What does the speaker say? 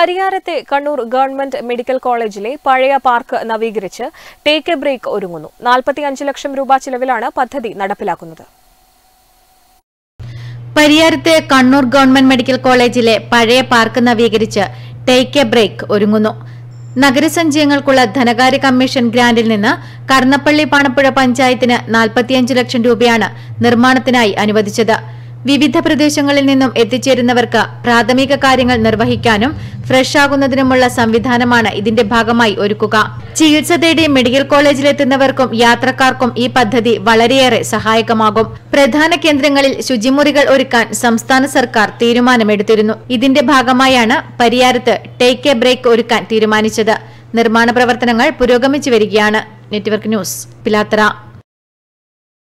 പരിയാരത്തെ Kannur government medical കോളേജിലെ പഴയ park നവീകരിച്ച് ടേക്ക് എ ബ്രേക്ക് ഒരുങ്ങുന്നു നാൽപ്പത്തിയഞ്ച് ലക്ഷം രൂപ ചിലവിലാണ് പദ്ധതി നടപ്പിലാക്കുന്നത് പരിയാരത്തെ കണ്ണൂർ ഗവൺമെന്റ് മെഡിക്കൽ കോളേജിലെ പഴയ പാർക്ക് നവീകരിച്ച് ടേക്ക് എ ബ്രേക്ക് ഒരുങ്ങുന്നു നഗരസഞ്ചയങ്ങൾക്കുള്ള ധനകാര്യ കമ്മീഷൻ ഗ്രാന്റിൽ നിന്ന് കർണപ്പള്ളി പാണപ്പുഴ പഞ്ചായത്തിന് നാൽപ്പത്തിയഞ്ച് ലക്ഷം രൂപയാണ് നിർമ്മാണത്തിനായി അനുവദിച്ചത് വിവിധ പ്രദേശങ്ങളിൽ നിന്നും എത്തിച്ചേരുന്നവർക്ക് പ്രാഥമിക കാര്യങ്ങൾ നിർവഹിക്കാനും ഫ്രഷ് ആകുന്നതിനുമുള്ള സംവിധാനമാണ് ഇതിന്റെ ഭാഗമായി ഒരുക്കുക ചികിത്സ തേടി മെഡിക്കൽ കോളേജിലെത്തുന്നവർക്കും യാത്രക്കാർക്കും ഈ പദ്ധതി വളരെയേറെ സഹായകമാകും പ്രധാന കേന്ദ്രങ്ങളിൽ ശുചിമുറികൾ ഒരുക്കാൻ സംസ്ഥാന സർക്കാർ തീരുമാനമെടുത്തിരുന്നു ഇതിന്റെ ഭാഗമായാണ് പരിയാരത്ത് ടേക്ക് എ ബ്രേക്ക് ഒരുക്കാൻ തീരുമാനിച്ചത് നിർമ്മാണ പ്രവർത്തനങ്ങൾ പുരോഗമിച്ചു വരികയാണ് നെറ്റ്വർക്ക് ന്യൂസ് പിലാത്തറ